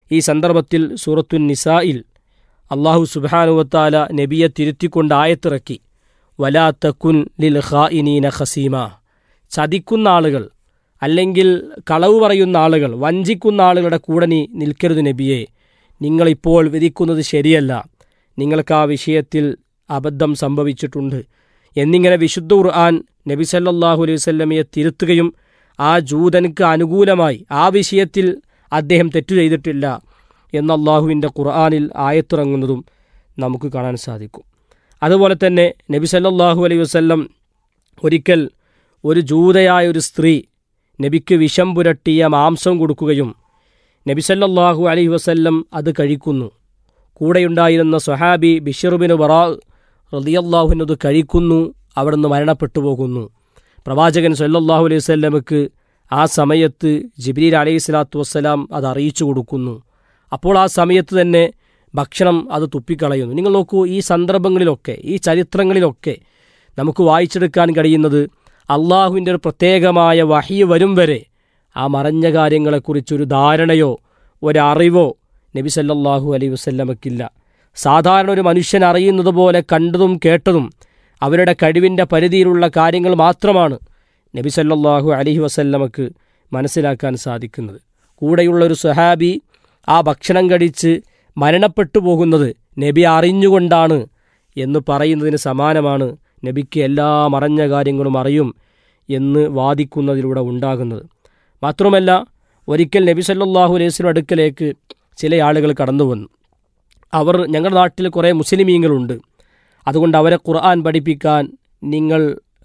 ഈ സന്ദർഭത്തിൽ സൂറത്തുൻ നിസായിൽ അള്ളാഹു സുബാനുവത്താല നബിയെ തിരുത്തിക്കൊണ്ട് ആയത്തിറക്കി വലാ തക്കുൻ ലിൽ ഖാഇനീന ഖസീമ ചതിക്കുന്ന ആളുകൾ അല്ലെങ്കിൽ കളവ് പറയുന്ന ആളുകൾ വഞ്ചിക്കുന്ന ആളുകളുടെ കൂടെ നീ നിൽക്കരുത് നബിയെ നിങ്ങളിപ്പോൾ വിധിക്കുന്നത് ശരിയല്ല നിങ്ങൾക്ക് ആ വിഷയത്തിൽ അബദ്ധം സംഭവിച്ചിട്ടുണ്ട് എന്നിങ്ങനെ വിശുദ്ധ ഖുർആൻ നബി സല്ലല്ലാഹു അലൈഹി വസല്ലമയെ തിരുത്തുകയും ആ ജൂതനുക്ക് അനുകൂലമായി ആ വിഷയത്തിൽ അദ്ദേഹം തെറ്റു ചെയ്തിട്ടില്ല എന്ന അള്ളാഹുവിൻ്റെ ഖുർആനിൽ ആയത്തിറങ്ങുന്നതും നമുക്ക് കാണാൻ സാധിക്കും അതുപോലെ തന്നെ നബി സല്ലല്ലാഹു അലൈഹി വസല്ലം ഒരിക്കൽ ഒരു ജൂതയായ ഒരു സ്ത്രീ നബിക്ക് വിഷം പുരട്ടിയ മാംസം കൊടുക്കുകയും നബി സല്ലല്ലാഹു അലൈഹി വസല്ലം അത് കഴിക്കുന്നു കൂടെയുണ്ടായിരുന്ന സ്വഹാബി ബിഷറുബിന് ബറാ റളിയല്ലാഹുവിനത് കഴിക്കുന്നു അവിടുന്ന് മരണപ്പെട്ടു പോകുന്നു പ്രവാചകൻ സല്ലല്ലാഹു അലൈഹി വസല്ലമക്ക് ആ സമയത്ത് ജിബ്രീൽ അലൈഹി സ്വലാത്തു വസ്സലാം അത് അറിയിച്ചു കൊടുക്കുന്നു അപ്പോൾ ആ സമയത്ത് തന്നെ ഭക്ഷണം അത് തുപ്പിക്കളയുന്നു നിങ്ങൾ നോക്കൂ ഈ സന്ദർഭങ്ങളിലൊക്കെ ഈ ചരിത്രങ്ങളിലൊക്കെ നമുക്ക് വായിച്ചെടുക്കാൻ കഴിയുന്നത് അള്ളാഹുവിൻ്റെ ഒരു പ്രത്യേകമായ വഹി വരും വരെ ആ മറഞ്ഞ കാര്യങ്ങളെക്കുറിച്ചൊരു ധാരണയോ ഒരറിവോ നബി സല്ലല്ലാഹു അലൈഹി വസല്ലമക്കില്ല സാധാരണ ഒരു മനുഷ്യൻ അറിയുന്നത് പോലെ കണ്ടതും കേട്ടതും അവരുടെ കഴിവിൻ്റെ പരിധിയിലുള്ള കാര്യങ്ങൾ മാത്രമാണ് നബി സല്ലല്ലാഹു അലൈഹി വസല്ലമക്ക് മനസ്സിലാക്കാൻ സാധിക്കുന്നത് കൂടെയുള്ള ഒരു സഹാബി ആ ഭക്ഷണം കഴിച്ച് മരണപ്പെട്ടു പോകുന്നത് നബി അറിഞ്ഞുകൊണ്ടാണ് എന്ന് പറയുന്നതിന് സമാനമാണ് നബിക്ക് എല്ലാ മറഞ്ഞ കാര്യങ്ങളും അറിയും എന്ന് വാദിക്കുന്നതിലൂടെ ഉണ്ടാകുന്നത് മാത്രമല്ല ഒരിക്കൽ നബി സല്ലല്ലാഹു അലൈഹി വസല്ലം അടുക്കലേക്ക് ചില ആളുകൾ കടന്നു വന്നു അവർ ഞങ്ങളുടെ നാട്ടിൽ കുറേ മുസ്ലിമീങ്ങളുണ്ട് അതുകൊണ്ട് അവരെ ഖുർആൻ പഠിപ്പിക്കാൻ നിങ്ങൾ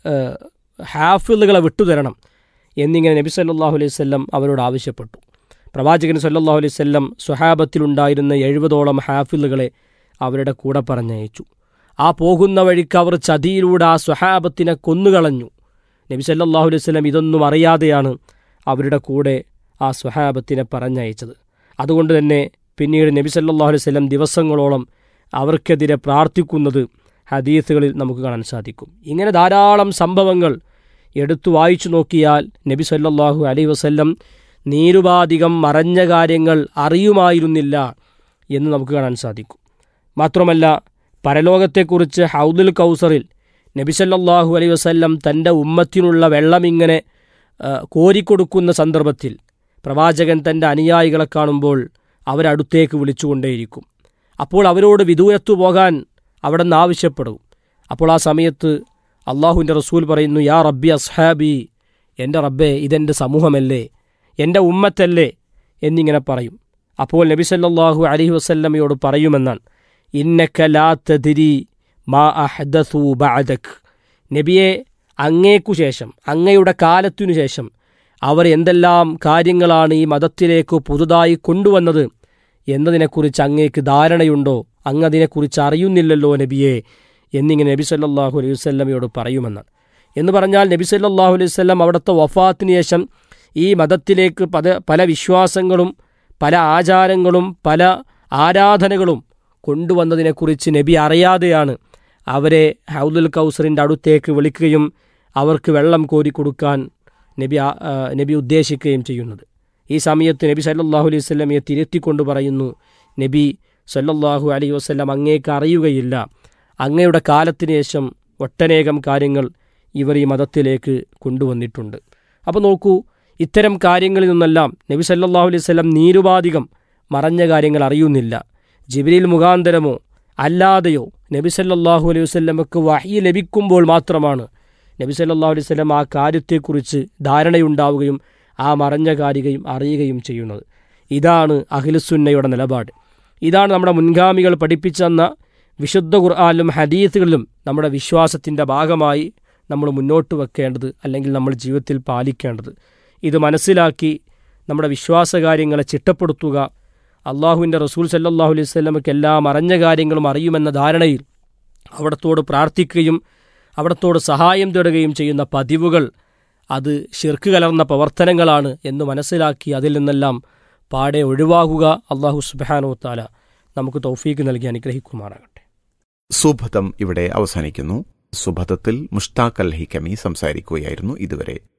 ഹാഫിളുകളെ വിട്ടുതരണം എന്നിങ്ങനെ നബി സല്ലല്ലാഹു അലൈഹി വസല്ലം അവരോട് ആവശ്യപ്പെട്ടു പ്രവാചകൻ സല്ലല്ലാഹു അലൈഹി വസല്ലം സ്വഹാബത്തിലുണ്ടായിരുന്ന എഴുപതോളം ഹാഫിളുകളെ അവരുടെ കൂടെ പറഞ്ഞയച്ചു ആ പോകുന്ന വഴിക്ക് അവർ ചതിയിലൂടെ ആ സ്വഹാബത്തിനെ കൊന്നുകളഞ്ഞു നബി സല്ലല്ലാഹു അലൈഹി വസല്ലം ഇതൊന്നും അറിയാതെയാണ് അവരുടെ കൂടെ ആ സ്വഹാബത്തിനെ പറഞ്ഞയച്ചത് അതുകൊണ്ട് തന്നെ പിന്നീട് നബി സല്ലല്ലാഹു അലൈഹി വസല്ലം ദിവസങ്ങളോളം അവർക്കെതിരെ പ്രാർത്ഥിക്കുന്നത് ഹദീസുകളിൽ നമുക്ക് കാണാൻ സാധിക്കും ഇങ്ങനെ ധാരാളം സംഭവങ്ങൾ എടുത്തു വായിച്ചു നോക്കിയാൽ നബി സല്ലല്ലാഹു അലൈഹി വസല്ലം നീരുപാധികം മറഞ്ഞ കാര്യങ്ങൾ അറിയുമായിരുന്നില്ല എന്ന് നമുക്ക് കാണാൻ സാധിക്കും മാത്രമല്ല പരലോകത്തെക്കുറിച്ച് ഹൗദുൽ കൗസറിൽ നബി സല്ലല്ലാഹു അലൈഹി വസല്ലം തൻ്റെ ഉമ്മത്തിനുള്ള വെള്ളം ഇങ്ങനെ കോരിക്കൊടുക്കുന്ന സന്ദർഭത്തിൽ പ്രവാചകൻ തൻ്റെ അനുയായികളെ കാണുമ്പോൾ അവരടുത്തേക്ക് വിളിച്ചുകൊണ്ടേയിരിക്കും അപ്പോൾ അവരോട് വിദൂരത്തു പോകാൻ അവിടെ നിന്ന് ആവശ്യപ്പെടും അപ്പോൾ ആ സമയത്ത് അള്ളാഹുവിൻ്റെ റസൂൽ പറയുന്നു യാ റബ്ബി അസ്ഹാബി എൻ്റെ റബ്ബെ ഇതെൻ്റെ സമൂഹമല്ലേ എൻ്റെ ഉമ്മത്തല്ലേ എന്നിങ്ങനെ പറയും അപ്പോൾ നബി സല്ലല്ലാഹു അലൈഹി വസല്ലമയോട് പറയുമെന്നാണ് ഇന്നക്ക ലാ തദിരി മാ അഹദസു ബഅദക് നബിയെ അങ്ങേക്കു ശേഷം അങ്ങയുടെ കാലത്തിനു ശേഷം അവർ എന്തെല്ലാം കാര്യങ്ങളാണ് ഈ മതത്തിലേക്ക് പുതുതായി കൊണ്ടുവന്നത് എന്നതിനെക്കുറിച്ച് അങ്ങേക്ക് ധാരണയുണ്ടോ അങ്ങ് അതിനെക്കുറിച്ച് അറിയുന്നില്ലല്ലോ നബിയെ എന്നിങ്ങനെ നബി സല്ലല്ലാഹു അലൈഹി വസല്ലമയോട് പറയുമെന്നാണ് എന്ന് പറഞ്ഞാൽ നബി സല്ലല്ലാഹു അലൈഹി വസല്ലം അവിടുത്തെ വഫാത്തിന് ശേഷം ഈ മതത്തിലേക്ക് പല പല വിശ്വാസങ്ങളും പല ആചാരങ്ങളും പല ആരാധനകളും കൊണ്ടുവന്നതിനെക്കുറിച്ച് നബി അറിയാതെയാണ് അവരെ ഹൗദുൽ കൗസറിൻ്റെ അടുത്തേക്ക് വിളിക്കുകയും അവർക്ക് വെള്ളം കോരി കൊടുക്കാൻ നബി നബി ഉദ്ദേശിക്കുകയും ചെയ്യുന്നത് ഈ സമയത്ത് നബി സല്ലല്ലാഹു അലൈഹി വസല്ലമയെ തിരുത്തിക്കൊണ്ട് പറയുന്നു നബി സല്ലല്ലാഹു അലൈഹി വസല്ലം അങ്ങേക്ക് അറിയുകയില്ല അങ്ങയുടെ കാലത്തിന് ശേഷം ഒട്ടനേകം കാര്യങ്ങൾ ഇവർ ഈ മതത്തിലേക്ക് കൊണ്ടുവന്നിട്ടുണ്ട് അപ്പോൾ നോക്കൂ ഇത്തരം കാര്യങ്ങളിൽ നിന്നെല്ലാം നബി സല്ലല്ലാഹു അലൈഹി വസല്ലം നീരുപാധികം മറഞ്ഞ കാര്യങ്ങൾ അറിയുന്നില്ല ജിബ്രീൽ മുഖാന്തരമോ അല്ലാതെയോ നബി സല്ലല്ലാഹു അലൈഹി വസല്ലമക്ക് വഹി ലഭിക്കുമ്പോൾ മാത്രമാണ് നബി സല്ലല്ലാഹു അലൈഹി വസല്ലം ആ കാര്യത്തെക്കുറിച്ച് ധാരണയുണ്ടാവുകയും ആ മറഞ്ഞ കാര്യയും അറിയുകയും ചെയ്യുന്നത് ഇതാണ് അഖിലുസുന്നയുടെ നിലപാട് ഇതാണ് നമ്മുടെ മുൻഗാമികൾ പഠിപ്പിച്ചെന്ന വിശുദ്ധ ഖുർആാനിലും ഹദീസുകളിലും നമ്മുടെ വിശ്വാസത്തിൻ്റെ ഭാഗമായി നമ്മൾ മുന്നോട്ട് വെക്കേണ്ടത് അല്ലെങ്കിൽ നമ്മൾ ജീവിതത്തിൽ പാലിക്കേണ്ടത് ഇത് മനസ്സിലാക്കി നമ്മുടെ വിശ്വാസകാര്യങ്ങളെ ചിട്ടപ്പെടുത്തുക അള്ളാഹുവിൻ്റെ റസൂൽ സല്ലാഹു അലൈഹി സ്വലമയ്ക്ക് എല്ലാ മറഞ്ഞ കാര്യങ്ങളും അറിയുമെന്ന ധാരണയിൽ അവിടത്തോട് പ്രാർത്ഥിക്കുകയും അവിടത്തോട് സഹായം തേടുകയും ചെയ്യുന്ന പതിവുകൾ അത് ഷിർക്ക് കലർന്ന പ്രവർത്തനങ്ങളാണ് എന്ന് മനസ്സിലാക്കി അതിൽ നിന്നെല്ലാം പാടെ ഒഴിവാകുക അള്ളാഹു സുബാനോ താല നമുക്ക് തൗഫീക്ക് നൽകി അനുഗ്രഹിക്കുമാറാകട്ടെ സുഭതം ഇവിടെ അവസാനിക്കുന്നു സുഭതത്തിൽ മുഷ്താഖ് അൽ ഹിക്കമി സംസാരിക്കുകയായിരുന്നു ഇതുവരെ